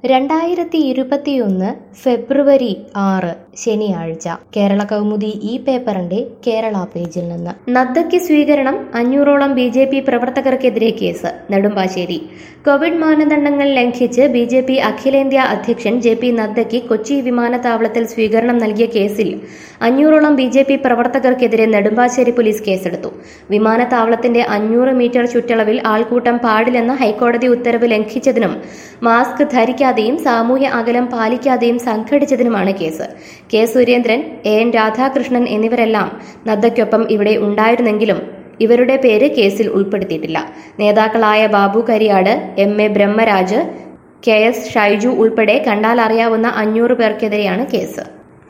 രണ്ടായിരത്തി ഇരുപത്തിയൊന്ന് ഫെബ്രുവരി ആറ് ശനിയാഴ്ച കേരള കൗമുദി ഈ പേപ്പറിന്റെ കേരള പേജിൽ നിന്ന് നദ്ദയ്ക്ക് സ്വീകരണം അഞ്ഞൂറോളം ബി ജെ പി പ്രവർത്തകർക്കെതിരെ കേസ് നെടുമ്പാശ്ശേരി കോവിഡ് മാനദണ്ഡങ്ങൾ ലംഘിച്ച് ബി ജെ പി അഖിലേന്ത്യാ അധ്യക്ഷൻ ജെ പി നദ്ദയ്ക്ക് കൊച്ചി വിമാനത്താവളത്തിൽ സ്വീകരണം നൽകിയ കേസിൽ അഞ്ഞൂറോളം ബി ജെ പി പ്രവർത്തകർക്കെതിരെ നെടുമ്പാശ്ശേരി പോലീസ് കേസെടുത്തു വിമാനത്താവളത്തിന്റെ അഞ്ഞൂറ് മീറ്റർ ചുറ്റളവിൽ ആൾക്കൂട്ടം പാടില്ലെന്ന ഹൈക്കോടതി ഉത്തരവ് ലംഘിച്ചതിനും മാസ്ക് ധരിക്കാതെയും സാമൂഹ്യ അകലം പാലിക്കാതെയും സംഘടിച്ചതിനുമാണ് case K Surendran A N Radhakrishnan എന്നിവരെല്ലാം നദ്ദയ്ക്കൊപ്പം ഇവിടെ ഉണ്ടായിരുന്നെങ്കിലും ഇവരുടെ പേര് കേസിൽ ഉൾപ്പെടുത്തിയിട്ടില്ല നേതാക്കളായ Babu Kariyad M A Brahmaraj K S Shyju ഉൾപ്പെടെ കണ്ടാൽ അറിയാവുന്ന അഞ്ഞൂറ് പേർക്കെതിരെയാണ് കേസ്